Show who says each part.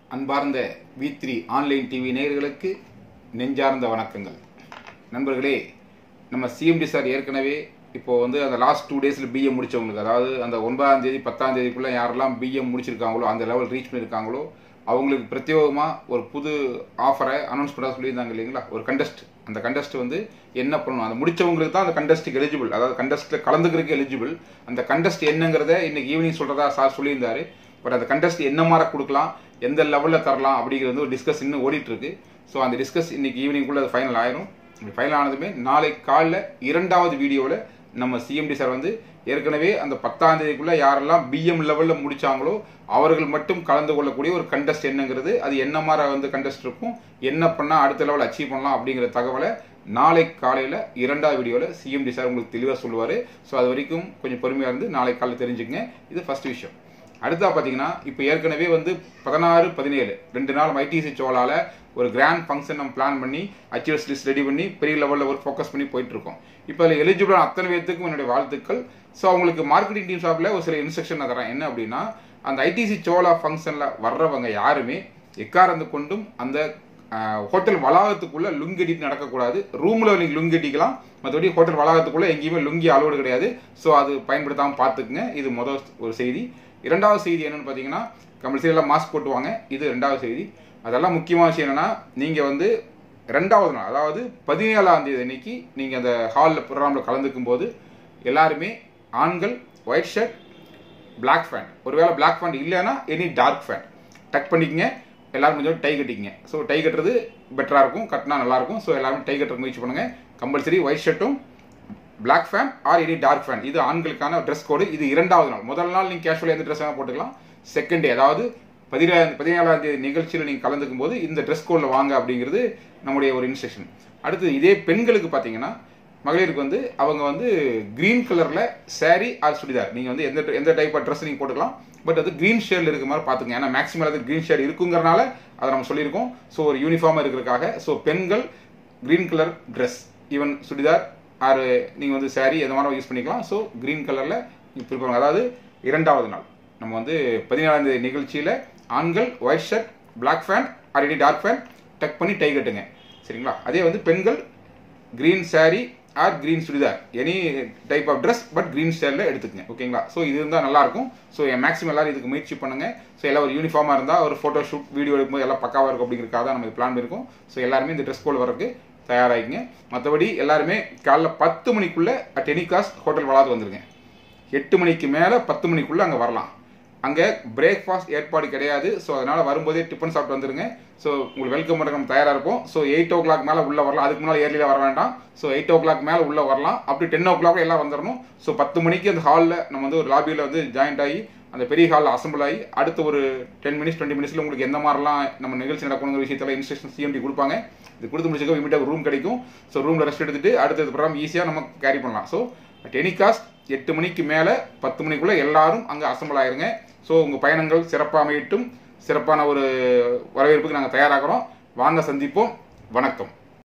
Speaker 1: அன்பார்ந்த we three online TV நேயர்களுக்கு நெஞ்சார்ந்த வணக்கங்கள் நண்பர்களே நம்ம சிஎம்டி சார் ஏற்கனவே இப்போ வந்து அந்த லாஸ்ட் டூ டேஸில் பிஎம் முடிச்சவங்களுக்கு அதாவது அந்த ஒன்பதாம் தேதி பத்தாம் தேதிக்குள்ளே யாரெல்லாம் பிஎம் முடிச்சிருக்காங்களோ அந்த லெவல் ரீச் பண்ணியிருக்காங்களோ அவங்களுக்கு பிரத்யேகமாக ஒரு புது ஆஃபரை அனௌன்ஸ் பண்ண சொல்லியிருந்தாங்க இல்லைங்களா ஒரு கண்டஸ்ட் அந்த கண்டஸ்ட் வந்து என்ன பண்ணணும் அந்த முடிச்சவங்களுக்கு தான் அந்த கண்டஸ்ட்டுக்கு எலிஜிபிள் அதாவது கண்டஸ்ட்டில் கலந்துக்கிறதுக்கு எலிஜிபிள் அந்த கண்டஸ்ட் என்னங்கிறத இன்னைக்கு ஈவினிங் சொல்கிறதா சார் சொல்லியிருந்தாரு பட் அந்த கண்டஸ்ட் என்ன மாதிரி கொடுக்கலாம் எந்த லெவலில் தரலாம் அப்படிங்கிறது வந்து ஒரு டிஸ்கஸ் இன்னும் ஓடிட்டு இருக்கு ஸோ அந்த டிஸ்கஸ் இன்னைக்கு ஈவினிங்குள்ளே அது ஃபைனல் ஆயிரும் ஃபைனல் ஆனதுமே நாளை காலைல இரண்டாவது வீடியோவில் நம்ம சிஎம்டி சார் வந்து ஏற்கனவே அந்த பத்தாம் தேதிக்குள்ள யாரெல்லாம் பிஎம் லெவலில் முடிச்சாங்களோ அவர்கள் மட்டும் கலந்து கொள்ளக்கூடிய ஒரு கண்டஸ்ட் என்னங்கிறது அது என்ன மாதிரி வந்து கண்டஸ்ட் இருக்கும் என்ன பண்ணால் அடுத்த லெவல் அச்சீவ் பண்ணலாம் அப்படிங்கிற தகவலை நாளை காலையில் இரண்டாவது வீடியோவில் சிஎம்டி சார் உங்களுக்கு தெளிவாக சொல்லுவார் ஸோ அது வரைக்கும் கொஞ்சம் பொறுமையாக இருந்து நாளை காலையில் தெரிஞ்சுக்கங்க இது ஃபர்ஸ்ட் விஷயம் அடுத்தா பார்த்தீங்கன்னா இப்போ ஏற்கனவே வந்து பதினாறு பதினேழு ரெண்டு நாள் ஐடிசி சோலால ஒரு கிராண்ட் ஃபங்க்ஷன் நம்ம பிளான் பண்ணி அச்சீவர்ஸ் லிஸ்ட் ரெடி பண்ணி பெரிய லெவலில் ஒரு ஃபோக்கஸ் பண்ணி போயிட்டு இருக்கோம் இப்போ அதில் எலிஜிபிளான அத்தனை பேர்த்துக்கும் என்னுடைய வாழ்த்துக்கள் ஸோ அவங்களுக்கு மார்க்கெட்டிங் டீம் சார்பில் ஒரு சில இன்ஸ்ட்ரக்ஷன் நான் தரேன் என்ன அப்படின்னா அந்த ஐடிசி சோலா ஃபங்க்ஷனில் வர்றவங்க யாருமே எக்காரந்து கொண்டும் அந்த ஹோட்டல் வளாகத்துக்குள்ள லுங்கெடிட்டு நடக்கக்கூடாது ரூம்ல நீங்க லுங்கெட்டிக்கலாம் மற்றபடி ஹோட்டல் வளாகத்துக்குள்ள எங்கேயுமே லுங்கி அலோடு கிடையாது ஸோ அது பயன்படுத்தாமல் பார்த்துக்குங்க இது முதல் ஒரு செய்தி இரண்டாவது செய்தி என்னன்னு பார்த்தீங்கன்னா கம்பல்சரியெல்லாம் மாஸ்க் போட்டுவாங்க இது ரெண்டாவது செய்தி அதெல்லாம் முக்கியமான விஷயம் என்னன்னா நீங்க வந்து ரெண்டாவது நாள் அதாவது பதினேழாம் தேதி அன்னைக்கு நீங்க அந்த ஹாலில் ப்ரோக்ராமில் கலந்துக்கும் போது எல்லாருமே ஆண்கள் ஒயிட் ஷர்ட் பிளாக் ஃபேண்ட் ஒருவேளை பிளாக் ஃபேண்ட் இல்லைன்னா எனி டார்க் ஃபேண்ட் டக் பண்ணிக்கங்க எல்லாரும் கொஞ்சம் டை கட்டிக்கங்க ஸோ டை கட்டுறது பெட்டராக இருக்கும் கட்டினா நல்லாயிருக்கும் ஸோ எல்லாரும் டை கட்டுற முயற்சி பண்ணுங்க கம்பல்சரி ஒயிட் ஷர்ட்டும் black pant or any dark pant இது ஆண்களுக்கான ட்ரெஸ் கோடு இது இரண்டாவது நாள் முதல் நாள் நீங்கள் கேஷுவலாக எந்த ட்ரெஸ் வேணால் போட்டுக்கலாம் செகண்ட் டே அதாவது பதினேழாம் பதினேழாம் தேதி நிகழ்ச்சியில் நீங்கள் கலந்துக்கும் போது இந்த ட்ரெஸ் கோடில் வாங்க அப்படிங்கிறது நம்முடைய ஒரு இன்ஸ்ட்ரக்ஷன் அடுத்து இதே பெண்களுக்கு பார்த்தீங்கன்னா மகளிருக்கு வந்து அவங்க வந்து கிரீன் கலரில் saree ஆர் சுடிதார் நீங்கள் வந்து எந்த எந்த டைப் ஆஃப் ட்ரெஸ் நீங்கள் போட்டுக்கலாம் பட் அது கிரீன் ஷேடில் இருக்க மாதிரி பார்த்துங்க ஏன்னா மேக்ஸிமம் அது கிரீன் ஷேட் இருக்குங்கிறனால அதை நம்ம சொல்லியிருக்கோம் ஸோ ஒரு யூனிஃபார்மாக இருக்கிறதுக்காக ஸோ பெண்கள் green colour dress even churidar or நீங்கள் வந்து saree எந்த மாதிரி யூஸ் பண்ணிக்கலாம் ஸோ கிரீன் கலரில் ப்ரிப்பேர் அதாவது இரண்டாவது நாள் நம்ம வந்து பதினேழாம் தேதி நிகழ்ச்சியில் ஆண்கள் white shirt black pant or any dark pant tuck பண்ணி டை கட்டுங்க சரிங்களா அதே வந்து பெண்கள் green saree or green churidar any type of dress but green ஸ்டைலில் எடுத்துக்கங்க ஓகேங்களா ஸோ இது இருந்தால் நல்லா இருக்கும் ஸோ என் மேக்ஸிமம் எல்லாரும் இதுக்கு முயற்சி பண்ணுங்க ஸோ எல்லாம் ஒரு யூனிஃபார்மாக இருந்தால் ஒரு ஃபோட்டோ ஷூட் வீடியோ எடுக்கும்போது எல்லாம் பக்காவாக இருக்கும் அப்படிங்கிறதுக்காக தான் நம்ம பிளான் பண்ணியிருக்கோம் ஸோ எல்லாருமே இந்த ட்ரெஸ் கோட் வரக்கு தயாராகிங்க மற்றபடி எல்லாருமே காலைல பத்து மணிக்குள்ள அட் எனி காஸ்ட் ஹோட்டல் வளாது வந்துருங்க எட்டு மணிக்கு மேலே பத்து மணிக்குள்ள அங்கே வரலாம் அங்கே பிரேக்ஃபாஸ்ட் ஏற்பாடு கிடையாது ஸோ அதனால் வரும்போதே டிஃபன் சாப்பிட்டு வந்துருங்க ஸோ உங்களுக்கு வெல்கம் பண்ண நம்ம தயாராக இருப்போம் ஸோ எயிட் ஓ கிளாக் மேலே உள்ளே வரலாம் அதுக்கு முன்னால் ஏர்லியில் வர வேண்டாம் ஸோ எயிட் ஓ கிளாக் மேலே உள்ளே வரலாம் அப்படி டென் ஓ கிளாக் எல்லாம் வந்துடணும் ஸோ பத்து மணிக்கு அந்த ஹாலில் நம்ம வந்து ஒரு லாபியில் வந்து ஜாயின்ட் ஆகி அந்த பெரிய ஹாலில் அசம்பிள் ஆகி அடுத்த ஒரு டென் மினிட்ஸ் டுவெண்ட்டி மினிட்ஸில் உங்களுக்கு எந்த மாதிரிலாம் நம்ம நிகழ்ச்சி நடக்கணுங்கிற விஷயத்தில் இன்ஸ்ட்ரக்ஷன் சிஎம்டி கொடுப்பாங்க இது கொடுத்து முடிச்சுக்க இமீடியாக ரூம் கிடைக்கும் ஸோ ரூமில் ரெஸ்ட் எடுத்துட்டு அடுத்தது ப்ரோக்ராம் ஈஸியாக நம்ம கேரி பண்ணலாம் ஸோ அட் எனி காஸ்ட் எட்டு மணிக்கு மேலே பத்து மணிக்குள்ளே எல்லாரும் அங்கே அசம்பிள் ஆயிருங்க ஸோ உங்கள் பயணங்கள் சிறப்பாக அமையட்டும் சிறப்பான ஒரு வரவேற்புக்கு நாங்கள் தயாராகிறோம் வாங்க சந்திப்போம் வணக்கம்